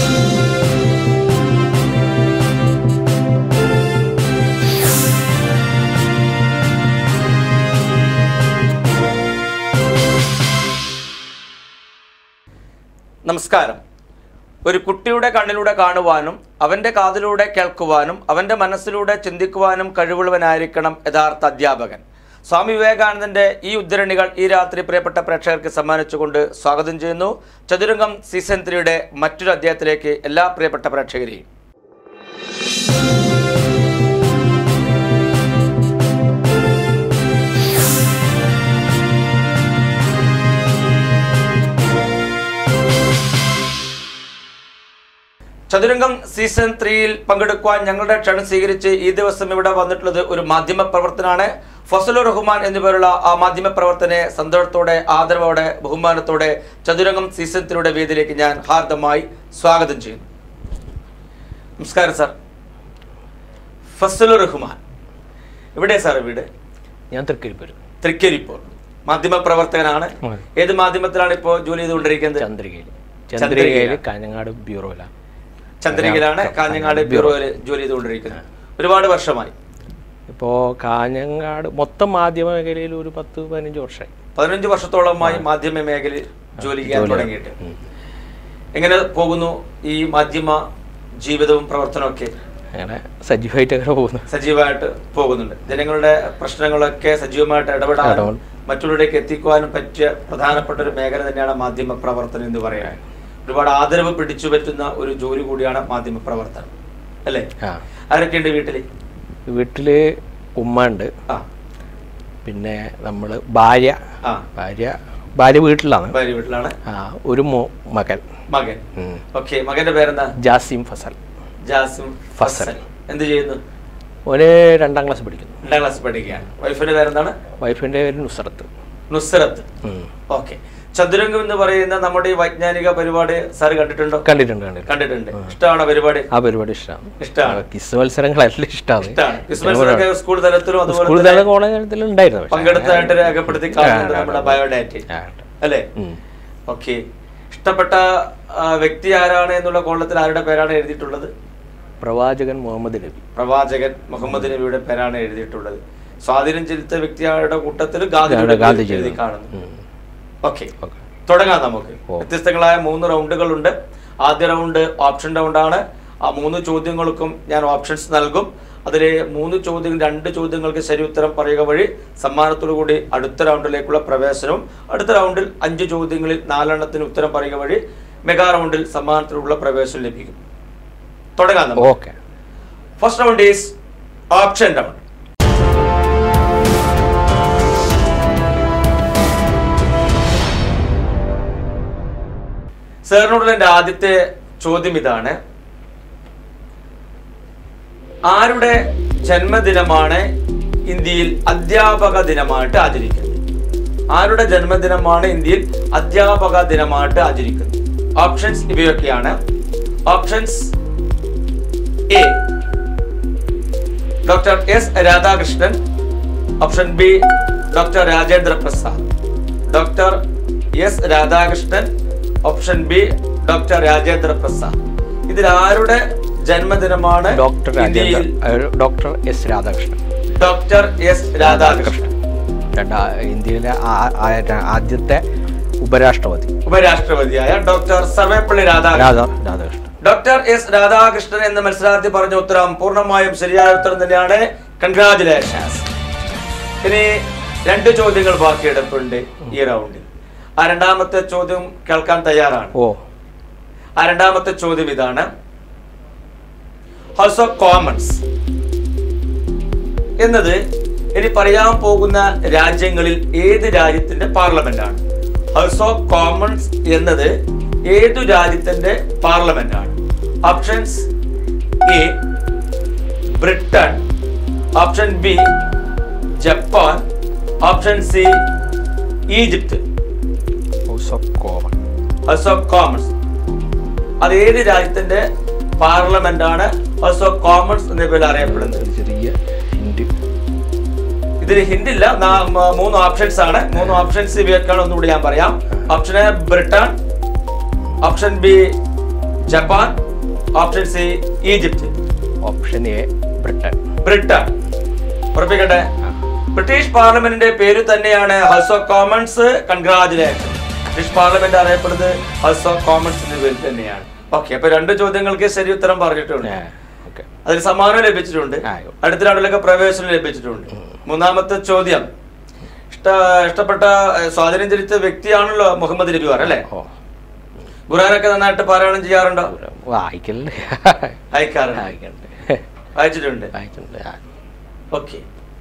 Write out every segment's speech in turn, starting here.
നമസ്കാരം ഒരു കുട്ടിയുടെ കണ്ണിലൂടെ കാണുവാനും അവൻ്റെ കാതിലൂടെ കേൾക്കുവാനും അവൻ്റെ മനസ്സിലൂടെ ചിന്തിക്കുവാനും കഴിവുള്ളവനായിരിക്കണം യഥാർത്ഥ അധ്യാപകൻ സ്വാമി വിവേകാനന്ദൻ്റെ ഈ ഉദ്ധരണികൾ ഈ രാത്രി പ്രിയപ്പെട്ട പ്രേക്ഷകർക്ക് സമ്മാനിച്ചുകൊണ്ട് സ്വാഗതം ചെയ്യുന്നു ചതുരംഗം സീസൺ ത്രീയുടെ മറ്റൊരു അധ്യായത്തിലേക്ക് എല്ലാ പ്രിയപ്പെട്ട പ്രേക്ഷകരെയും ചതുരംഗം സീസൺ ത്രീയിൽ പങ്കെടുക്കുവാൻ ഞങ്ങളുടെ ക്ഷണം സ്വീകരിച്ച് ഈ ദിവസം ഇവിടെ വന്നിട്ടുള്ളത് ഒരു മാധ്യമ പ്രവർത്തനാണ് ഫസലുർ റഹ്മാൻ എന്നിവരുള്ള ആ മാധ്യമ പ്രവർത്തനെ സന്തോഷത്തോടെ ആദരവോടെ ബഹുമാനത്തോടെ ചതുരംഗം സീസൺ ത്രീയുടെ വേദിയിലേക്ക് ഞാൻ ഹാർദമായി സ്വാഗതം ചെയ്യുന്നു നമസ്കാരം സാർ ഫസലുർ റഹ്മാൻ ഇവിടെ സാർ വീട് ഞാൻ തൃക്കരിപ്പൂർ തൃക്കരിപ്പോൾ മാധ്യമ പ്രവർത്തകനാണ് അതെ. ഏത് മാധ്യമത്തിലാണ് ഇപ്പോൾ ജോലി ചെയ്തുകൊണ്ടിരിക്കുന്നത് ചന്ദ്രികയിൽ ചന്ദ്രികയിൽ. ചന്ദ്രികയിൽ കാഞ്ഞങ്ങാട് ബ്യൂറോയിലാണ് ചന്ദ്രികയിലാണ് കാഞ്ഞങ്ങാട് ബ്യൂറോയിൽ ജോലി ചെയ്തുകൊണ്ടിരിക്കുന്നത് ഒരുപാട് വർഷമായി ഇപ്പോൾ കാഞ്ഞങ്ങാട് മൊത്തം മാധ്യമ മേഖലയിൽ ഒരു പത്ത് പതിനഞ്ച് വർഷമായി പതിനഞ്ച് വർഷത്തോളമായി മാധ്യമ മേഖലയിൽ ജോലി ചെയ്യാൻ ജോലി. തുടങ്ങിയിട്ട് എങ്ങനെ പോകുന്നു ഈ മാധ്യമ ജീവിതവും പ്രവർത്തനമൊക്കെ അങ്ങനെ സജീവമായിട്ട് അങ്ങനെ പോകുന്നു സജീവമായിട്ട് പോകുന്നുണ്ട് ജനങ്ങളുടെ പ്രശ്നങ്ങളൊക്കെ സജീവമായിട്ട് ഇടപെടാനും ഇടപെടും. മറ്റുള്ളവരിലേക്ക് എത്തിക്കുവാനും പറ്റിയ പ്രധാനപ്പെട്ട ഒരു മേഖല തന്നെയാണ് മാധ്യമ പ്രവർത്തനം എന്ന് പറയാൻ ഒരുപാട് ആദരവ് പിടിച്ചു പറ്റുന്ന ഒരു ജോലി കൂടിയാണ് മാധ്യമ പ്രവർത്തനം അല്ലേ ആ ആരൊക്കെയുണ്ട് വീട്ടില് വീട്ടില് ഉമ്മ ഉണ്ട് ആ പിന്നെ നമ്മൾ ഭാര്യ ആ ഭാര്യ ഭാര്യ വീട്ടിലാണ് ഭാര്യ വീട്ടിലാണ് ആ ഒരു മോ മകൻ മകൻ ഉം. ഓക്കെ മകന്റെ പേരെന്താ ജാസിം ഫസൽ ജാസിം ഫസൽ. ഫസൽ എന്ത് ചെയ്യുന്നു ഓന് രണ്ടാം ക്ലാസ് പഠിക്കുന്നു രണ്ടാം ക്ലാസ് പഠിക്കുകയാണ് വൈഫിന്റെ പേരെന്താണ് വൈഫിൻ്റെ പേര് നുസറത്ത് നുസ്രത്ത് ഉം. ഓക്കെ ചതുരംഗം എന്ന് പറയുന്ന നമ്മുടെ ഈ വൈജ്ഞാനിക പരിപാടി സാർ കണ്ടിട്ടുണ്ടോ കണ്ടിട്ടുണ്ട് കണ്ടിട്ടുണ്ട് കണ്ടിട്ടുണ്ട് ഇഷ്ടമാണോ പരിപാടി ആ പരിപാടി ഇഷ്ടമാണ് ഇഷ്ടമാണ് കിസ് മത്സരങ്ങളെല്ലാം ഇഷ്ടമാണ് ഇഷ്ടമാണ് ക്രിസ്മസിനൊക്കെ സ്കൂൾ തലത്തിലും സ്കൂൾ അതുപോലെ തല കോളേജ് തലത്തിലും ഉണ്ടായിരുന്നു പക്ഷേ പങ്കെടുത്തതായിട്ട് രേഖപ്പെടുത്തി കാണുന്നുണ്ട് നമ്മുടെ ബയോഡാറ്റ ആ, അല്ലേ ഉം. ഓക്കെ ഇഷ്ടപ്പെട്ട ആ, വ്യക്തി ആരാണ് എന്നുള്ള കോളത്തിൽ ആരുടെ പേരാണ് എഴുതിയിട്ടുള്ളത് പ്രവാചകൻ മുഹമ്മദ് നബി പ്രവാചകൻ മുഹമ്മദ് നബിയുടെ പേരാണ് എഴുതിയിട്ടുള്ളത് സ്വാധീനം ചെലുത്തിയ വ്യക്തിയുടെ കൂട്ടത്തിൽ ഗാന്ധിജിയുടെ പേര് ഗാന്ധിജി എഴുതി കാണുന്നു ഉം. Okay okay. തുടങ്ങാം നമുക്ക് ഓ. വ്യത്യസ്തങ്ങളായ മൂന്ന് റൗണ്ടുകളുണ്ട് ആദ്യ റൗണ്ട് ഓപ്ഷൻ റൗണ്ടാണ് ആ മൂന്ന് ചോദ്യങ്ങൾക്കും ഞാൻ ഓപ്ഷൻസ് നൽകും അതിലെ മൂന്ന് ചോദ്യം രണ്ട് ചോദ്യങ്ങൾക്ക് ശരി ഉത്തരം പറയുക വഴി സമ്മാനത്തോടു കൂടി അടുത്ത റൗണ്ടിലേക്കുള്ള പ്രവേശനവും അടുത്ത റൗണ്ടിൽ അഞ്ച് ചോദ്യങ്ങളിൽ നാലെണ്ണത്തിന് ഉത്തരം പറയുക വഴി മെഗാ റൗണ്ടിൽ സമ്മാനത്തിലുള്ള പ്രവേശനം ലഭിക്കും തുടങ്ങാം നമുക്ക് okay first round is option round സാറിനോടുള്ള എൻ്റെ ആദ്യത്തെ ചോദ്യം ഇതാണ് ആരുടെ ജന്മദിനമാണ് ഇന്ത്യയിൽ അധ്യാപക ദിനമായിട്ട് ആചരിക്കുന്നത് ആരുടെ ജന്മദിനമാണ് ഇന്ത്യയിൽ അധ്യാപക ദിനമായിട്ട് ആചരിക്കുന്നത് ഓപ്ഷൻസ് ഇവയൊക്കെയാണ് options A doctor S Radhakrishnan option B doctor Rajendra Prasad doctor S Radhakrishnan option B doctor Rajendra Prasad ഇതിൽ ആരുടെ ജന്മദിനമാണ് ഡോക്ടർ ഇന്ത്യയിൽ രാജേന്ദ്ര ഏഹ്, doctor S Radhakrishnan doctor S Radhakrishnan രണ്ടാ ഇന്ത്യയിലെ ആ- ആ- ആദ്യത്തെ ഉപരാഷ്ട്രപതി ഉപരാഷ്ട്രപതിയായ doctor Sarvepalli Radhakrishnan Radha Radhakrishnan doctor S Radhakrishnan എന്ന മത്സരാർത്ഥി പറഞ്ഞ ഉത്തരം പൂർണ്ണമായും ശരിയായ ഉത്തരം തന്നെയാണ് കൺഗ്രാചുലേഷൻസ് ഇനി രണ്ട് ചോദ്യങ്ങൾ ബാക്കിയെടുപ്പുണ്ട് ഈ റൗണ്ടിൽ ആ രണ്ടാമത്തെ ചോദ്യം കേൾക്കാൻ തയ്യാറാണ് ഓ ആ രണ്ടാമത്തെ ചോദ്യം ഇതാണ് ഹൗസ് ഓഫ് കോമൺസ് എന്നത് ഇനി പറയാൻ പോകുന്ന രാജ്യങ്ങളിൽ ഏത് രാജ്യത്തിന്റെ പാർലമെന്റ് ആണ് ഹൗസ് ഓഫ് കോമൺസ് എന്നത് ഏതു രാജ്യത്തിന്റെ പാർലമെന്റ് ആണ് options A Britain option B Japan option C Egypt house of common house of commons അത് ഏത് രാജ്യത്തിന്റെ പാർലമെന്റ് ആണ് ഹൗസ് ഓഫ് കോമൺസ് എന്ന പേരിൽ അറിയപ്പെടുന്നത് ഒരു ചെറിയ ഹിന്റ് ഇതിൽ ഹിന്ദില്ല നാ- മ- മൂന്ന് ഓപ്ഷൻസ് ആണ് മൂന്ന് ഓപ്ഷൻസ് ഇവയൊക്കെയാണ് ഒന്നുകൂടി ഞാൻ പറയാം option A Britain option B Japan option C Egypt option A Britain Britain ഉറപ്പിക്കട്ടെ ബ്രിട്ടീഷ് പാർലമെന്റിന്റെ പേര് തന്നെയാണ് house of commons congratulation British parliament അറിയപ്പെടുന്നത് ഹൗസ് ഓഫ് കോമൺസിന്റെ പേരിൽ തന്നെയാണ് ഓക്കെ അപ്പൊ രണ്ട് ചോദ്യങ്ങൾക്ക് ശരി ഉത്തരം പറഞ്ഞിട്ടുണ്ട് ഓക്കെ അതിൽ സമ്മാനം ലഭിച്ചിട്ടുണ്ട് ആയോ. അടുത്ത രണ്ടിലൊക്കെ പ്രവേശനം ലഭിച്ചിട്ടുണ്ട് മൂന്നാമത്തെ ചോദ്യം ഇഷ്ട ഇഷ്ടപ്പെട്ട ഏഹ്, സ്വാധീനം ചെലുത്തിയ വ്യക്തിയാണല്ലോ മുഹമ്മദ് നബി അല്ലേ ഓ ഖുറാനൊക്കെ നന്നായിട്ട് പാരായണം ചെയ്യാറുണ്ടോ വായിക്കലുണ്ട് അയക്കാറുണ്ട് വായിക്കലുണ്ട് വായിച്ചിട്ടുണ്ട് വായിച്ചിട്ടുണ്ട് ആ. ഓക്കെ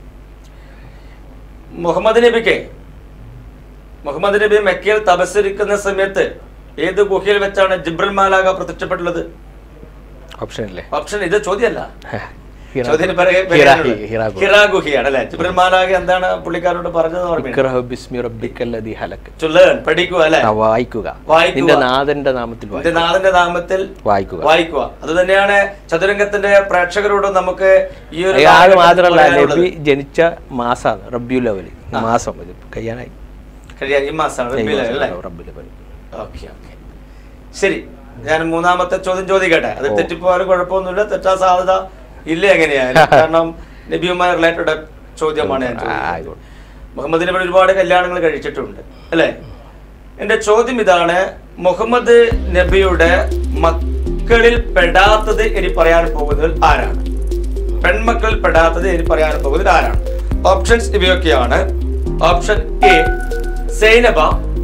മുഹമ്മദ് നബിക്ക് മുഹമ്മദ് നബി മെക്കയിൽ തപസ്സരിക്കുന്ന സമയത്ത് ഏത് ഗുഹയിൽ വെച്ചാണ് ജിബ്രൽ മാലാക പ്രത്യക്ഷപ്പെട്ടുള്ളത് ഓപ്ഷൻ ഇല്ലേ ഓപ്ഷൻ ഇത് ചോദ്യമല്ല ഹിറ- ചോദ്യത്തിന് പിറകെ ഹിറ- വരാനുള്ളത്. ഹിറ ഗുഹ. ഹിറ ഗുഹയാണ് അല്ലെ ജിബ്രൽ മാലാക എന്താണ് പുള്ളിക്കാരോട് പറഞ്ഞത് ഓർമ്മയുണ്ട് ഇക്റഹു ബിസ്മി റബ്ബിക്കല്ലദീ ഹലക് To learn, പഠിക്കുക അല്ലെ ആ, വായിക്കുക വായിക്കുക. നിന്റെ നാഥന്റെ നാമത്തിൽ എന്റെ വായിക്കുക. നാഥന്റെ നാമത്തിൽ വായിക്കുക വായിക്കുക അത് തന്നെയാണ് ചതുരംഗത്തിന്റെ പ്രേക്ഷകരോട് നമുക്ക് ഈ ഒരു അയാൾ കാലഘട്ടത്തിൽ മാത്രമല്ല പറയാനുള്ളത്. നബി ജനിച്ച മാസാണ് റബ്ബിയുൽ അവല് മാസം ഇത് കഴിയാനായി കഴിയാ- ഈ മാസമാണ് റബീഉൽ അവ്വൽ, അല്ലേ റബ്ബിയുൽ അവല് ഓക്കെ ഓക്കെ ശരി ഞാൻ മൂന്നാമത്തെ ചോദ്യം ചോദിക്കട്ടെ അത് ഓ. തെറ്റിപ്പോയാലും കുഴപ്പമൊന്നുമില്ല തെറ്റാൻ സാധ്യത ഇല്ല എങ്ങനെയായാലും കാരണം നബിയുമായി റിലേറ്റഡ് ചോദ്യമാണ് ഞാൻ ആ, ചോദിക്കുന്നത്. ആയിക്കോട്ടെ മുഹമ്മദ് നബി ഒരുപാട് കല്യാണങ്ങൾ കഴിച്ചിട്ടുണ്ട് അല്ലേ എന്റെ ചോദ്യം ഇതാണ് മുഹമ്മദ് നബിയുടെ മക്കളിൽ പെടാത്തത് ഇനി പറയാൻ പോകുന്നതിൽ ആരാണ് പെൺമക്കളിൽ പെടാത്തത് ഇനി പറയാൻ പോകുന്നതിൽ ആരാണ് ഓപ്ഷൻസ് ഇവയൊക്കെയാണ് option A Zainab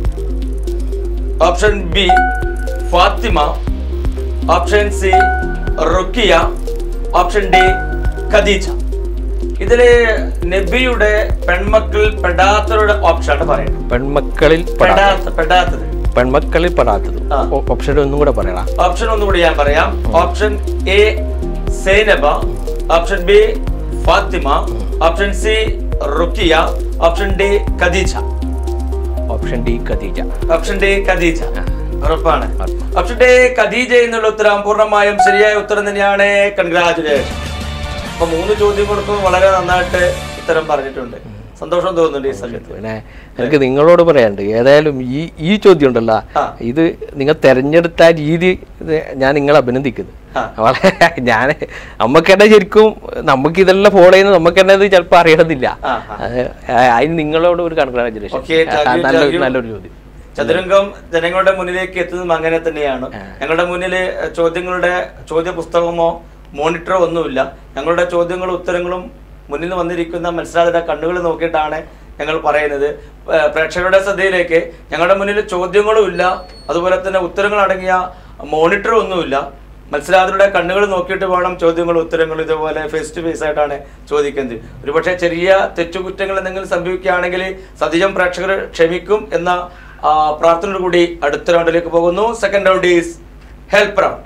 option B Fatima option C Ruqayya option D Khadija ഇതില് നബിയുടെ പെൺമക്കളിൽ പെടാത്തവരുടെ ഓപ്ഷനാണ് പറയുന്നത് പെൺമക്കളിൽ പെടാത്ത പെടാത്ത പെടാത്തത് പെൺമക്കളിൽ പെടാത്തത് ആ. ഓ- ഓപ്ഷൻ ഒന്നും കൂടെ പറയണം ഓപ്ഷൻ ഒന്നുകൂടി ഞാൻ പറയാം option A Zainab option B Fatima option C Ruqayya option D Khadija option D Khadija option D Khadija ആ. ഉറപ്പാണ് ഉറപ്പ്. ഓപ്ഷൻ ഡി ഖദീജ എന്നുള്ള ഉത്തരം പൂർണ്ണമായും ശരിയായ ഉത്തരം തന്നെയാണ് കൺഗ്രാചുലേഷൻ അപ്പൊ മൂന്ന് ചോദ്യങ്ങൾക്കും വളരെ നന്നായിട്ട് ഉത്തരം പറഞ്ഞിട്ടുണ്ട് സന്തോഷം തോന്നുന്നുണ്ട് ഈ സമയത്ത് പിന്നെ എനിക്ക് നിങ്ങളോട് പറയാനുണ്ട് ഏതായാലും ഈ ഈ ചോദ്യം ഉണ്ടല്ലോ ആ. ഇത് നിങ്ങൾ തെരഞ്ഞെടുത്ത ആ രീതി ഇത് ഞാൻ നിങ്ങളെ അഭിനന്ദിക്കുന്നു ആ. വളരെ ഞാൻ നമുക്ക് തന്നെ ശരിക്കും നമുക്ക് ഇതെല്ലാം ഫോളോ ചെയ്യുന്നത് നമുക്ക് തന്നെ ഇത് ചിലപ്പോൾ അറിയണമെന്നില്ല ആ, ആ. അത് അതിന് നിങ്ങളോട് ഒരു കൺഗ്രാജുലേഷൻ Okay, thank you, നല്ലൊരു thank you. നല്ലൊരു ചോദ്യം ചതുരംഗം ജനങ്ങളുടെ മുന്നിലേക്ക് എത്തുന്നതും അങ്ങനെ തന്നെയാണ് ആ. ഞങ്ങളുടെ മുന്നിൽ ചോദ്യങ്ങളുടെ ചോദ്യ പുസ്തകമോ മോണിറ്ററോ ഒന്നുമില്ല ഞങ്ങളുടെ ചോദ്യങ്ങളും ഉത്തരങ്ങളും മുന്നിൽ നിന്ന് വന്നിരിക്കുന്ന മത്സരാർത്ഥിയുടെ കണ്ണുകൾ നോക്കിയിട്ടാണ് ഞങ്ങൾ പറയുന്നത് ഏർ പ്രേക്ഷകരുടെ ശ്രദ്ധയിലേക്ക് ഞങ്ങളുടെ മുന്നിൽ ചോദ്യങ്ങളും ഇല്ല അതുപോലെ തന്നെ ഉത്തരങ്ങൾ അടങ്ങിയ മോണിറ്ററും ഒന്നുമില്ല മത്സരാർത്ഥിയുടെ കണ്ണുകൾ നോക്കിയിട്ട് വേണം ചോദ്യങ്ങളും ഉത്തരങ്ങളും ഇതുപോലെ ഫേസ് ടു ഫേസ് ആയിട്ടാണ് ചോദിക്കുന്നത് ഒരുപക്ഷെ ചെറിയ തെറ്റുകുറ്റങ്ങൾ എന്തെങ്കിലും സംഭവിക്കുകയാണെങ്കിൽ സതീശം പ്രേക്ഷകർ ക്ഷമിക്കും എന്ന ആ, പ്രാർത്ഥനയോട് കൂടി അടുത്ത റൗണ്ടിലേക്ക് പോകുന്നു second round is help round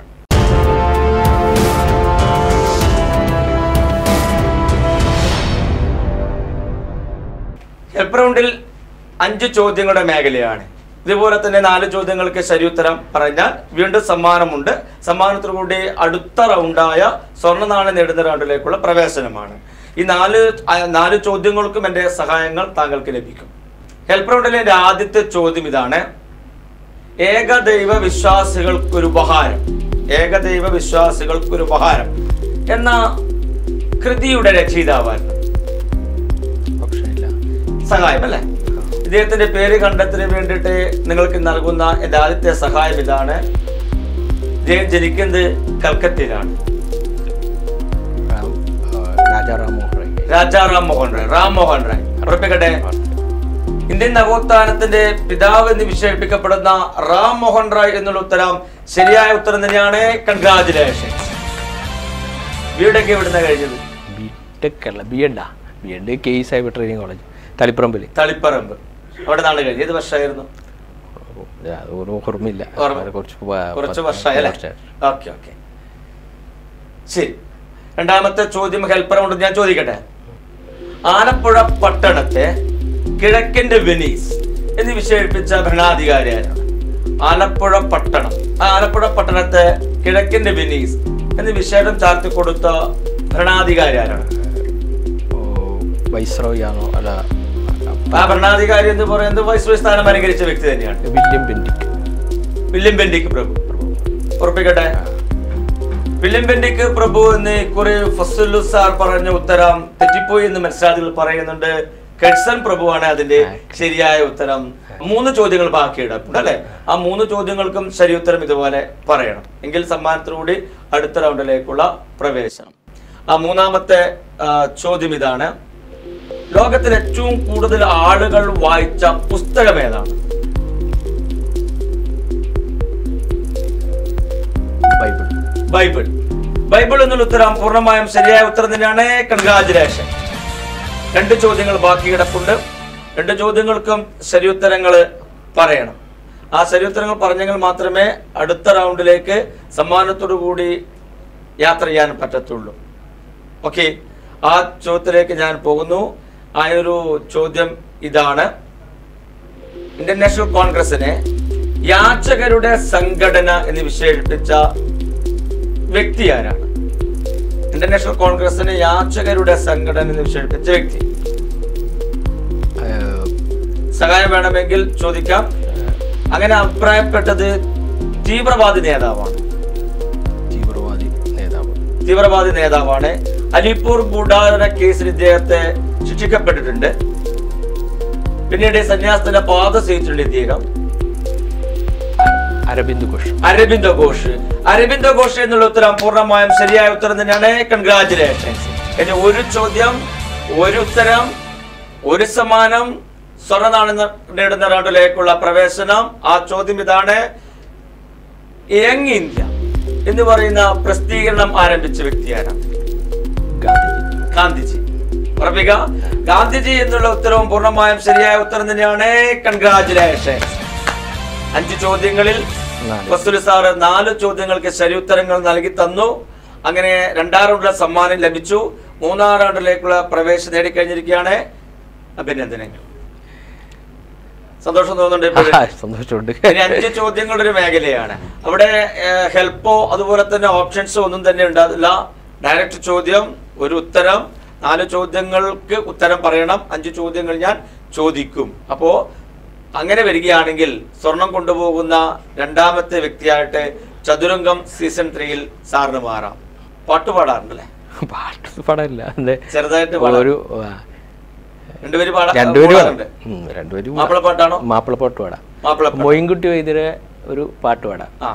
help റൗണ്ടിൽ അഞ്ച് ചോദ്യങ്ങളുടെ മേഖലയാണ് ഇതുപോലെ തന്നെ നാല് ചോദ്യങ്ങൾക്ക് ശരിയുത്തരം പറഞ്ഞാൽ വീണ്ടും സമ്മാനമുണ്ട് സമ്മാനത്തോടു കൂടി അടുത്ത റൗണ്ടായ സ്വർണ്ണ നാണയം നേടുന്ന റൗണ്ടിലേക്കുള്ള പ്രവേശനമാണ് ഈ നാല് ആ, നാല് ചോദ്യങ്ങൾക്കും എൻ്റെ സഹായങ്ങൾ താങ്കൾക്ക് ലഭിക്കും ഹെൽപ്പ് റൗണ്ടിലെ എൻ്റെ ആദ്യത്തെ ചോദ്യം ഇതാണ് ഏകദൈവ വിശ്വാസികൾക്കൊരു ഉപഹാരം ഏകദൈവ വിശ്വാസികൾക്കൊരു ഉപഹാരം എന്ന കൃതിയുടെ രചയിതാവായിരുന്നു ഓപ്ഷൻ ഇല്ല സഹായം അല്ലേ ഇദ്ദേഹത്തിന്റെ പേര് കണ്ടെത്തുന്നതിന് വേണ്ടിയിട്ട് നിങ്ങൾക്ക് നൽകുന്ന എൻ്റെ ആദ്യത്തെ സഹായം ഇതാണ് ഇദ്ദേഹം ജനിക്കുന്നത് കൽക്കത്തയിലാണ് റാം ആ, രാജാ റാം മോഹൻ റോയ് രാജാ റാം മോഹൻ റായ് റാം മോഹൻ റായ് ഉറപ്പിക്കട്ടെ ഇന്ത്യൻ നവോത്ഥാനത്തിന്റെ പിതാവ് എന്ന് വിശേഷിപ്പിക്കപ്പെടുന്ന റാം മോഹൻ റായ് എന്നുള്ള ഉത്തരം ശരിയായ ഉത്തരം തന്നെയാണ് കൺഗ്രാചുലേഷൻസ് വീടൊക്കെ ഇവിടുന്ന് കഴിഞ്ഞത് ബിടെക് അല്ല ബി എഡാ B Ed K E Sahib training college തളിപ്പറമ്പിൽ തളിപ്പറമ്പ് അവിടെ നാളെ കഴിഞ്ഞു ഏത് വർഷമായിരുന്നു അത് ഒരു ഓർമ്മയില്ല ഓർമ്മ. അത് കുറച്ച് പ- കുറച്ച് പത്ത് വർഷമായി അല്ലേ വർഷമായി. ഓക്കെ ഓക്കെ ശരി രണ്ടാമത്തെ ചോദ്യം ഹെൽപ്പർ കൊണ്ട് ഞാൻ ചോദിക്കട്ടെ ആലപ്പുഴ പട്ടണത്തെ കിഴക്കിന്റെ വെനീസ് എന്ന് വിശേഷിപ്പിച്ച ഭരണാധികാരി ആരാണ് ആലപ്പുഴ പട്ടണം ആ ആലപ്പുഴ പട്ടണത്തെ കിഴക്കിന്റെ വെനീസ് എന്ന് വിശേഷം ചാർത്തി കൊടുത്ത ഭരണാധികാരി ആരാണ് ഓ, വൈസ്രോയി ആണോ അല്ല ആ ഭരണാധികാരി എന്ന് പറയുന്നത് വൈസ്രോയ് സ്ഥാനം അലങ്കരിച്ച വ്യക്തി തന്നെയാണ് വില്യം ബെൻഡിക് വില്യം ബെൻഡിക് പ്രഭു ഉറപ്പിക്കട്ടെ വില്യംബെന്റിക്ക് പ്രഭു എന്ന് കുറെ ഫസുലു സാർ പറഞ്ഞ ഉത്തരം തെറ്റിപ്പോയി എന്ന് മത്സരാർത്ഥികൾ പറയുന്നുണ്ട് കെഡ്സൺ പ്രഭുവാണ് അതിന്റെ ശരിയായ ഉത്തരം മൂന്ന് ചോദ്യങ്ങൾ ബാക്കിയിടപ്പുണ്ട് അല്ലെ ആ മൂന്ന് ചോദ്യങ്ങൾക്കും ശരി ഉത്തരം ഇതുപോലെ പറയണം എങ്കിൽ സമ്മാനത്തിലൂടെ അടുത്ത റൗണ്ടിലേക്കുള്ള പ്രവേശനം ആ മൂന്നാമത്തെ ആ, ചോദ്യം ഇതാണ് ലോകത്തിൽ ഏറ്റവും കൂടുതൽ ആളുകൾ വായിച്ച പുസ്തകം ഏതാണ് ബൈബിൾ ബൈബിൾ ബൈബിൾ എന്നുള്ള ഉത്തരം പൂർണ്ണമായും ശരിയായ ഉത്തരം തന്നെയാണ് കൺഗ്രാചുലേഷൻ രണ്ട് ചോദ്യങ്ങൾ ബാക്കി കിടപ്പുണ്ട് രണ്ട് ചോദ്യങ്ങൾക്കും ശരിയുത്തരങ്ങൾ പറയണം ആ ശരിയുത്തരങ്ങൾ പറഞ്ഞെങ്കിൽ മാത്രമേ അടുത്ത റൗണ്ടിലേക്ക് സമ്മാനത്തോടു കൂടി യാത്ര ചെയ്യാൻ പറ്റത്തുള്ളൂ ഓക്കെ ആ ചോദ്യത്തിലേക്ക് ഞാൻ പോകുന്നു ആ ഒരു ചോദ്യം ഇതാണ് ഇന്ത്യൻ നാഷണൽ കോൺഗ്രസിനെ യാചകരുടെ സംഘടന എന്ന് വിശേഷിപ്പിച്ച വ്യക്തി ആരാണ് ഇന്റർനാഷണൽ കോൺഗ്രസിന് യാചകരുടെ സംഘടന എന്ന് വിശേഷിപ്പിച്ച വ്യക്തി ഏഹ്, സഹായം വേണമെങ്കിൽ ചോദിക്കാം അങ്ങനെ അഭിപ്രായപ്പെട്ടത് തീവ്രവാദി നേതാവാണ് തീവ്രവാദി നേതാവ് തീവ്രവാദി നേതാവാണ് അലിപ്പൂർ ഗൂഢാചരണ കേസിൽ ഇദ്ദേഹത്തെ ശിക്ഷിക്കപ്പെട്ടിട്ടുണ്ട് പിന്നീട് സന്യാസത്തിന്റെ പാത സ്വീകരിച്ചിട്ടുണ്ട് ഇദ്ദേഹം അരബിന്ദ് ഘോഷ് അരബിന്ദോ ഘോഷ് അരബിന്ദോ ഘോഷ് എന്നുള്ള ഉത്തരം പൂർണ്ണമായും ശരിയായ ഉത്തരം തന്നെയാണ് കൺഗ്രാചുലേഷൻസ് ഇനി ഒരു ചോദ്യം ഒരു ഉത്തരം ഒരു സമ്മാനം സ്വർണ്ണ നാണയം നേടുന്ന റൗണ്ടിലേക്കുള്ള പ്രവേശനം ആ ചോദ്യം ഇതാണ് യങ് ഇന്ത്യ എന്ന് പറയുന്ന പ്രസിദ്ധീകരണം ആരംഭിച്ച വ്യക്തിയാണ് ഗാന്ധിജി ഗാന്ധിജി ഉറപ്പിക്ക ഗാന്ധിജി എന്നുള്ള ഉത്തരവും പൂർണ്ണമായും ശരിയായ ഉത്തരം തന്നെയാണ് കൺഗ്രാചുലേഷൻസ് അഞ്ച് ചോദ്യങ്ങളിൽ നാല്. ഫസുൽ സാറ് നാല് ചോദ്യങ്ങൾക്ക് ശരി ഉത്തരങ്ങൾ നൽകി തന്നു അങ്ങനെ രണ്ടാം റൗണ്ടിലെ സമ്മാനം ലഭിച്ചു മൂന്നാം റൗണ്ടിലേക്കുള്ള പ്രവേശനം നേടിക്കഴിഞ്ഞിരിക്കുകയാണ് അഭിനന്ദനങ്ങൾ സന്തോഷം തോന്നുന്നുണ്ട് ഇപ്പോഴും? ആ, സന്തോഷമുണ്ട് ഇനി അഞ്ച് ചോദ്യങ്ങളുടെ ഒരു മേഖലയാണ് അവിടെ ഹെൽപ്പോ അതുപോലെ തന്നെ ഓപ്ഷൻസോ ഒന്നും തന്നെ ഉണ്ടാകില്ല ഡയറക്റ്റ് ചോദ്യം ഒരു ഉത്തരം നാല് ചോദ്യങ്ങൾക്ക് ഉത്തരം പറയണം അഞ്ച് ചോദ്യങ്ങൾ ഞാൻ ചോദിക്കും അപ്പോ അങ്ങനെ വരികയാണെങ്കിൽ സ്വർണം കൊണ്ടുപോകുന്ന രണ്ടാമത്തെ വ്യക്തിയായിട്ട് ചതുരംഗം സീസൺ ത്രീയിൽ സാറിന് മാറാം പാട്ട് പാടാറുണ്ടല്ലേ പാട്ട് പാടല്ല എന്താ ചെറുതായിട്ട് പാടാം ഒരു ആ, രണ്ടുപേര് പാടാ രണ്ടുപേരും പാടാറുണ്ട് ഉം, രണ്ടുപേരും മാപ്പിളപ്പാട്ടാണോ മാപ്പിളപ്പാട്ട് പാടാം മാപ്പിളപ്പാട്ട് മൊയിൻകുട്ടി വൈദ്യരെ ഒരു പാട്ട് പാടാം ആ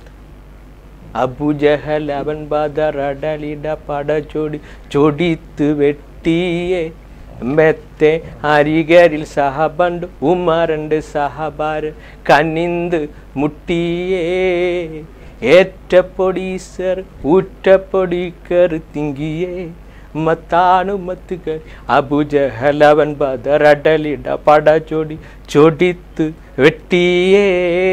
അബുജഹൽ അവൻ ബദറടലിട പട ചൊടി ചൊടിത്ത് വെട്ടിയേ മെത്തെ അരികരിൽ സഹബണ്ട് ഉമ്മരണ്ട് സഹബാര് കനിന്ത് മുട്ടിയേ ഏറ്റപ്പൊടീസർ ഊറ്റപ്പൊടിക്കർ തിങ്കിയേ മത്താണു മത്തുകൾ അബുജഹൽ അവൻ ബദറടലിട പട ചൊടി ചൊടിത്ത് വെട്ടിയേ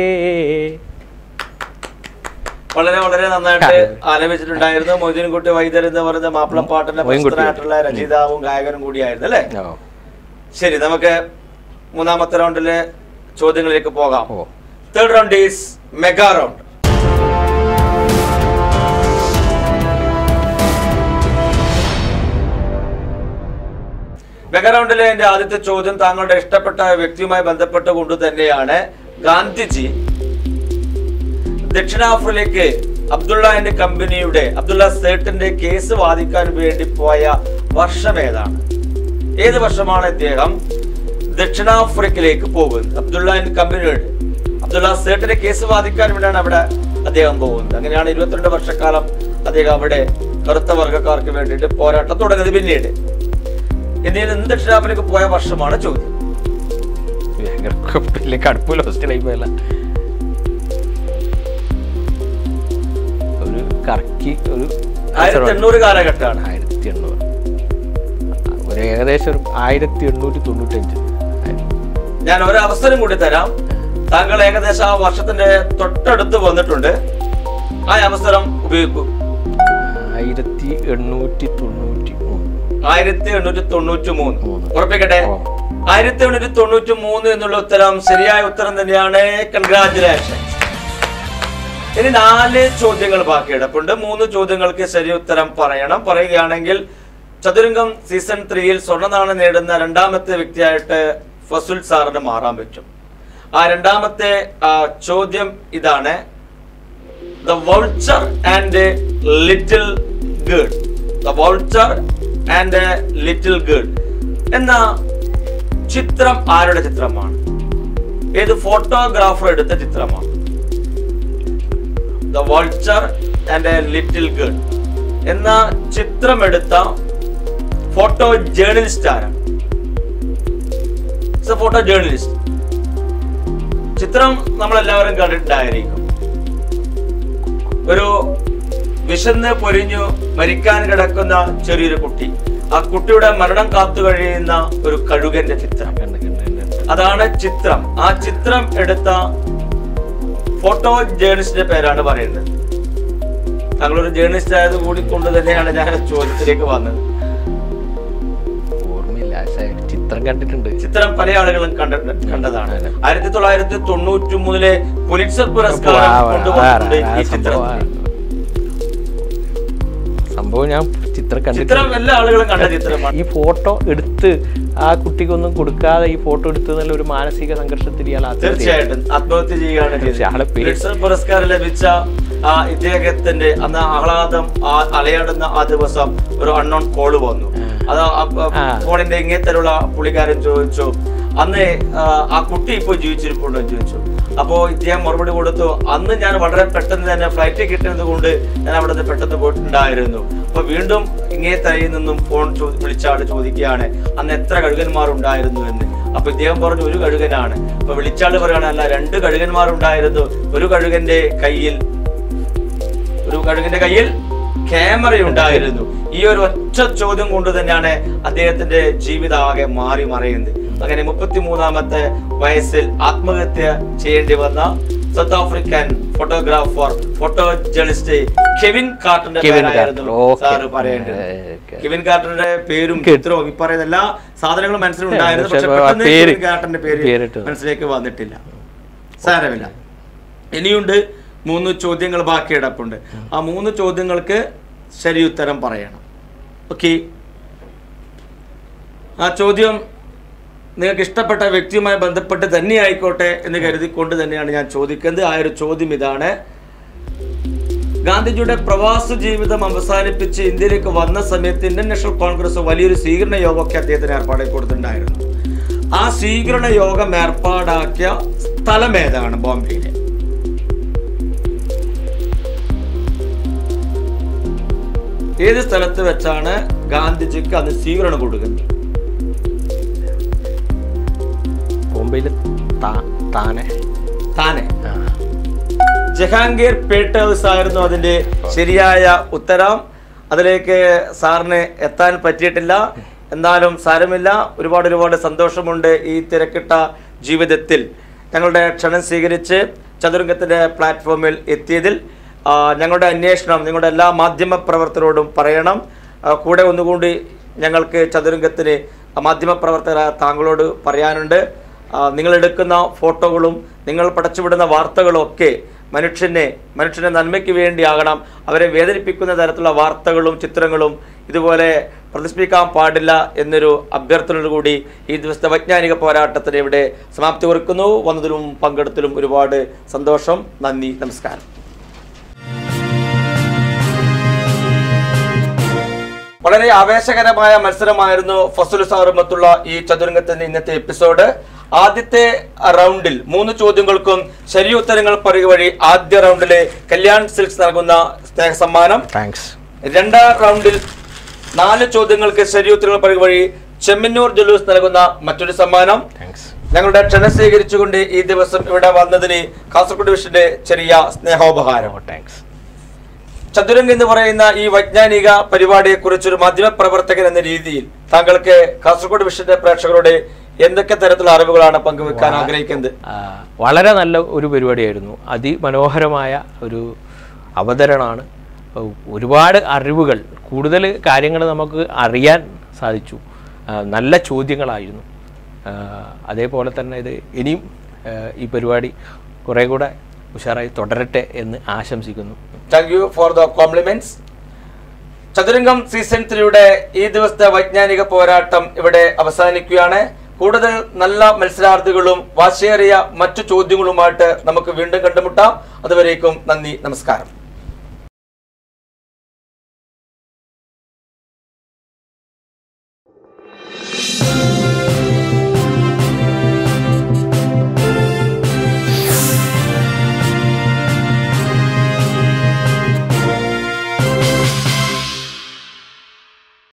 വളരെ വളരെ നന്നായിട്ട് ആലപിച്ചിട്ടുണ്ടായിരുന്നു മൊയ്തീൻകുട്ടി വൈദ്യർ എന്ന് പറയുന്ന മാപ്പിളപ്പാട്ടിന്റെ മൊയ്തീൻകുട്ടി. പ്രസിദ്ധനായിട്ടുള്ള രചയിതാവും ഗായകനും കൂടിയായിരുന്നു അല്ലേ ഓ ശരി നമുക്ക് മൂന്നാമത്തെ റൗണ്ടിലെ ചോദ്യങ്ങളിലേക്ക് പോകാം ഓ third round is mega round mega റൗണ്ടിലെ എന്റെ ആദ്യത്തെ ചോദ്യം താങ്കളുടെ ഇഷ്ടപ്പെട്ട വ്യക്തിയുമായി ബന്ധപ്പെട്ടുകൊണ്ട് തന്നെയാണ് ഗാന്ധിജി ദക്ഷിണാഫ്രിക്കയിലേക്ക് അബ്ദുള്ള എന്റെ കമ്പനിയുടെ അബ്ദുള്ള സേട്ടിന്റെ കേസ് വാദിക്കാൻ വേണ്ടി പോയ വർഷം ഏതാണ് ഏത് വർഷമാണ് ഇദ്ദേഹം ദക്ഷിണാഫ്രിക്കയിലേക്ക് പോകുന്നത് അബ്ദുള്ള എന്റെ കമ്പനിയുടെ അബ്ദുള്ള സേട്ടിന്റെ കേസ് വാദിക്കാൻ വേണ്ടിയാണ് അവിടെ അദ്ദേഹം പോകുന്നത് അങ്ങനെയാണ് ഇരുപത്തിരണ്ട് വർഷക്കാലം അദ്ദേഹം അവിടെ കറുത്ത വർഗ്ഗക്കാർക്ക് വേണ്ടിയിട്ട് പോരാട്ടം തുടങ്ങുന്നത് പിന്നീട് ഇന്ത്യയിൽ നിന്ന് ദക്ഷിണാഫ്രിക്ക പോയ വർഷമാണ് ചോദ്യം ഭയങ്കര വലിയ കടുപ്പില്ല ഫസ്റ്റ് ടൈമല്ല ഒരു കറക്കി ഒരു ആയിരത്തി എണ്ണൂറ് കാലഘട്ടമാണ് ആയിരത്തി എണ്ണൂറ് ഒരു ഏകദേശം ഒരു ആയിരത്തി എണ്ണൂറ്റി തൊണ്ണൂറ്റഞ്ച് ഞാൻ ഒരു അവസരം കൂടി തരാം താങ്കൾ ഏകദേശം ആ വർഷത്തിന്റെ തൊട്ടടുത്ത് വന്നിട്ടുണ്ട് ആ അവസരം ഉപയോഗിക്കൂ ആയിരത്തി എണ്ണൂറ്റി തൊണ്ണൂറ്റി മൂന്ന് ആയിരത്തി എണ്ണൂറ്റി തൊണ്ണൂറ്റി മൂന്ന് മൂന്ന്. ഉറപ്പിക്കട്ടെ ഓ. ആയിരത്തി എണ്ണൂറ്റി തൊണ്ണൂറ്റി മൂന്ന് എന്നുള്ള ഉത്തരം ശരിയായ ഉത്തരം തന്നെയാണ് കൺഗ്രാറ്റുലേഷൻ ഇനി നാല് ചോദ്യങ്ങൾ ബാക്കി കിടപ്പുണ്ട് മൂന്ന് ചോദ്യങ്ങൾക്ക് ശരി ഉത്തരം പറയണം പറയുകയാണെങ്കിൽ ചതുരംഗം സീസൺ ത്രീയിൽ സ്വർണ്ണനാണയം നേടുന്ന രണ്ടാമത്തെ വ്യക്തിയായിട്ട് ഫസുൽ സാറിന് മാറാൻ പറ്റും ആ രണ്ടാമത്തെ ആ, ചോദ്യം ഇതാണ് the vulture and little girl the vulture and little girl എന്ന ചിത്രം ആരുടെ ചിത്രമാണ് ഏത് ഫോട്ടോഗ്രാഫർ എടുത്ത ചിത്രമാണ് the vulture and little girl എന്ന ചിത്രം എടുത്ത ഫോട്ടോ ജേർണലിസ്റ്റ് ആരാണ് ഫോട്ടോ ജേർണലിസ്റ്റ് ചിത്രം നമ്മൾ എല്ലാവരും കണ്ടിട്ടുണ്ടായിരിക്കും ഒരു വിശന്ന് പൊരിഞ്ഞു മരിക്കാൻ കിടക്കുന്ന ചെറിയൊരു കുട്ടി ആ കുട്ടിയുടെ മരണം കാത്തു കഴിയുന്ന ഒരു കഴുകന്റെ ചിത്രം കണ്ട് കണ്ട് കണ്ട്. അതാണ് ചിത്രം ആ ചിത്രം എടുത്ത ഫോട്ടോ ജേർണലിസ്റ്റിന്റെ പേരാണ് പറയുന്നത് താങ്കളൊരു ജേർണലിസ്റ്റ് ആയത് കൂടി കൊണ്ട് തന്നെയാണ് ഞാൻ ചോദ്യത്തിലേക്ക് വന്നത് ഓർമ്മയില്ല പക്ഷേ ചിത്രം കണ്ടിട്ടുണ്ട് ചിത്രം പല ആളുകളും കണ്ട കണ്ടതാണ് ആയിരത്തി തൊള്ളായിരത്തി തൊണ്ണൂറ്റി മൂന്നിലെ പുലിറ്റ്സർ പുരസ്കാരം ആ, ആ, കൊണ്ടുവന്നിട്ടുണ്ട് ആ, ഈ ചിത്രം സംഭവം സംഭവം ഞാൻ ചിത്രം കണ്ടിട്ടുണ്ട് ചിത്രം എല്ലാ ആളുകളും കണ്ട ചിത്രമാണ് ഈ ഫോട്ടോ എടുത്ത് ആ കുട്ടിക്കൊന്നും കൊടുക്കാതെ ഈ ഫോട്ടോ എടുത്ത് എന്നുള്ള ഒരു മാനസിക സംഘർഷത്തിൽ ഇയാൾ ആത്മഹത്യ ചെയ്തു. തീർച്ചയായിട്ടും ആത്മഹത്യ ചെയ്യുകയാണ് പക്ഷെ ആളെ ചെയ്തത് പേര് പുലിറ്റ്സർ പുരസ്കാരം ലഭിച്ച ആ ഇദ്ദേഹത്തിന്റെ അന്ന് ആഹ്ലാദം ആ അലയാടുന്ന ആ ദിവസം ഒരു അൺനോൺ കോള് വന്നു അത് ആ. ഫോണിന്റെ ഇങ്ങനത്തെയുള്ള പുള്ളിക്കാരൻ ചോദിച്ചു അന്ന് ആ, ആ കുട്ടി ഇപ്പോൾ ജീവിച്ചിരിപ്പുണ്ടോ എന്ന് ചോദിച്ചു അപ്പോ ഇദ്ദേഹം മറുപടി കൊടുത്തു അന്ന് ഞാൻ വളരെ പെട്ടെന്ന് തന്നെ ഫ്ലൈറ്റ് കിട്ടുന്നത് കൊണ്ട് ഞാൻ അവിടെ നിന്ന് പെട്ടെന്ന് പോയിട്ടുണ്ടായിരുന്നു അപ്പൊ വീണ്ടും ഇങ്ങേ തലയിൽ നിന്നും ഫോൺ ചോ- വിളിച്ച ആള് ചോദിക്കുകയാണ് അന്ന് എത്ര കഴുകന്മാർ ഉണ്ടായിരുന്നു എന്ന് അപ്പൊ ഇദ്ദേഹം പറഞ്ഞു ഒരു കഴുകനാണ് അപ്പൊ വിളിച്ചാള് പറയുകയാണ് അല്ല രണ്ട് കഴുകന്മാർ ഉണ്ടായിരുന്നു ഒരു കഴുകന്റെ കയ്യിൽ ഒരു കഴുകിന്റെ കയ്യിൽ ക്യാമറ ഉണ്ടായിരുന്നു ഈ ഒരു ഒറ്റ ചോദ്യം കൊണ്ട് തന്നെയാണ് അദ്ദേഹത്തിന്റെ ജീവിതം ആകെ മാറി മറയുന്നത് അങ്ങനെ മുപ്പത്തിമൂന്നാമത്തെ വയസ്സിൽ ആത്മഹത്യ ചെയ്യേണ്ടി വന്ന South African photographer photo journalist Kevin കാർട്ടന്റെ കെവിൻ പേരായിരുന്നു കാർട്ടർ, ഓക്കേ. സാറ് പറയേണ്ടത് ഓക്കേ. കെവിൻ കാർട്ടറുടെ പേരും കേട്ടു. ചിത്രവും ഈ പറയുന്ന എല്ലാ സാധനങ്ങളും മനസ്സിലുണ്ടായിരുന്നു പക്ഷേ പക്ഷെ ആ പെട്ടെന്ന് പേര് കെവിൻ കാർട്ടറിന്റെ പേര് പേരിട്ടു. മനസ്സിലേക്ക് വന്നിട്ടില്ല സാരമില്ല ഇനിയുണ്ട് മൂന്ന് ചോദ്യങ്ങൾ ബാക്കി കിടപ്പുണ്ട് ആ മൂന്ന് ചോദ്യങ്ങൾക്ക് ശരി ഉത്തരം പറയണം ഓക്കെ ആ ചോദ്യം നിങ്ങൾക്ക് ഇഷ്ടപ്പെട്ട വ്യക്തിയുമായി ബന്ധപ്പെട്ട് തന്നെ ആയിക്കോട്ടെ എന്ന് കരുതിക്കൊണ്ട് തന്നെയാണ് ഞാൻ ചോദിക്കുന്നത് ആ ഒരു ചോദ്യം ഇതാണ് ഗാന്ധിജിയുടെ പ്രവാസ ജീവിതം അവസാനിപ്പിച്ച് ഇന്ത്യയിലേക്ക് വന്ന സമയത്ത് ഇന്ത്യൻ നാഷണൽ കോൺഗ്രസ് വലിയൊരു സ്വീകരണ യോഗമൊക്കെ അദ്ദേഹത്തിന് ഏർപ്പാടാക്കി കൊടുത്തിട്ടുണ്ടായിരുന്നു ആ സ്വീകരണ യോഗം ഏർപ്പാടാക്കിയ സ്ഥലം ഏതാണ് ബോംബെയിലെ ഏത് സ്ഥലത്ത് വെച്ചാണ് ഗാന്ധിജിക്ക് അന്ന് സ്വീകരണം കൊടുക്കുന്നത് ബോംബെയിൽ താനെ താനെ ആ. ജഹാംഗീർ പേട്ടേഴ്സ് ആയിരുന്നു അതിന്റെ ശരിയായ ഉത്തരം അതിലേക്ക് സാറിന് എത്താൻ പറ്റിയിട്ടില്ല എന്നാലും സാരമില്ല ഒരുപാട് ഒരുപാട് സന്തോഷമുണ്ട് ഈ തിരക്കിട്ട ജീവിതത്തിൽ ഞങ്ങളുടെ ക്ഷണം സ്വീകരിച്ച് ചതുരംഗത്തിന്റെ പ്ലാറ്റ്ഫോമിൽ എത്തിയതിൽ ആ, ഞങ്ങളുടെ അന്വേഷണം നിങ്ങളുടെ എല്ലാ മാധ്യമ പ്രവർത്തകരോടും പറയണം ആ, കൂടെ ഒന്നുകൂടി ഞങ്ങൾക്ക് ചതുരംഗത്തിന് മാധ്യമപ്രവർത്തകരായ താങ്കളോട് പറയാനുണ്ട് ആ, നിങ്ങൾ എടുക്കുന്ന ഫോട്ടോകളും നിങ്ങൾ പടച്ചുവിടുന്ന വാർത്തകളും ഒക്കെ മനുഷ്യനെ മനുഷ്യന്റെ നന്മയ്ക്ക് വേണ്ടിയാകണം അവരെ വേദനിപ്പിക്കുന്ന തരത്തിലുള്ള വാർത്തകളും ചിത്രങ്ങളും ഇതുപോലെ പ്രദർശിപ്പിക്കാൻ പാടില്ല എന്നൊരു അഭ്യർത്ഥനയോട് കൂടി ഈ ദിവസത്തെ വൈജ്ഞാനിക പോരാട്ടത്തിന് ഇവിടെ സമാപ്തി കുറിക്കുന്നു വന്നതിലും പങ്കെടുത്തതിലും ഒരുപാട് സന്തോഷം നന്ദി നമസ്കാരം വളരെ ആവേശകരമായ മത്സരമായിരുന്നു ഫസുൽ സാറുമത്തുള്ള ഈ ചതുരംഗത്തിന്റെ ഇന്നത്തെ എപ്പിസോഡ് ആദ്യത്തെ റൗണ്ടിൽ മൂന്ന് ചോദ്യങ്ങൾക്കും ശരിയുത്തരങ്ങൾ പറയുക വഴി ആദ്യ റൗണ്ടിലെ കല്യാൺ സിൽക്സ് നൽകുന്ന സ്നേഹ സമ്മാനം താങ്ക്സ് രണ്ടാം റൗണ്ടിൽ നാല് ചോദ്യങ്ങൾക്ക് ശരിയുത്തരങ്ങൾ പറയുക വഴി ചെമ്മന്നൂർ ജലൂസ് നൽകുന്ന മറ്റൊരു സമ്മാനം താങ്ക്സ് ഞങ്ങളുടെ ക്ഷണം സ്വീകരിച്ചുകൊണ്ട് ഈ ദിവസം ഇവിടെ വന്നതിന് കാസർഗോഡ് ഡിവിഷന്റെ ചെറിയ സ്നേഹോപഹാരം താങ്ക്സ് ചതുരംഗ് എന്ന് പറയുന്ന ഈ വൈജ്ഞാനിക പരിപാടിയെ കുറിച്ചൊരു മാധ്യമ പ്രവർത്തകൻ എന്ന രീതിയിൽ താങ്കൾക്ക് കാസർഗോഡ് വിഷന്റെ പ്രേക്ഷകരോട് എന്തൊക്കെ തരത്തിലുള്ള അറിവുകളാണ് പങ്കുവെക്കാൻ ആഗ്രഹിക്കുന്നത് ആ, വളരെ നല്ല ഒരു പരിപാടിയായിരുന്നു അതിമനോഹരമായ ഒരു അവതരണമാണ് ഒ- ഒരുപാട് അറിവുകൾ കൂടുതൽ കാര്യങ്ങൾ നമുക്ക് അറിയാൻ സാധിച്ചു ആ, നല്ല ചോദ്യങ്ങളായിരുന്നു ആ, അതേപോലെ തന്നെ ഇത് ഇനിയും ആ, ഈ പരിപാടി കുറേ കൂടെ ഉഷാറായി തുടരട്ടെ എന്ന് ആശംസിക്കുന്നു thank you for the compliments Chathurangam season ത്രീയുടെ ഈ ദിവസത്തെ വൈജ്ഞാനിക പോരാട്ടം ഇവിടെ അവസാനിക്കുകയാണ് കൂടുതൽ നല്ല മത്സരാർത്ഥികളും വാശിയേറിയ മറ്റു ചോദ്യങ്ങളുമായിട്ട് നമുക്ക് വീണ്ടും കണ്ടുമുട്ടാം അതുവരേക്കും നന്ദി നമസ്കാരം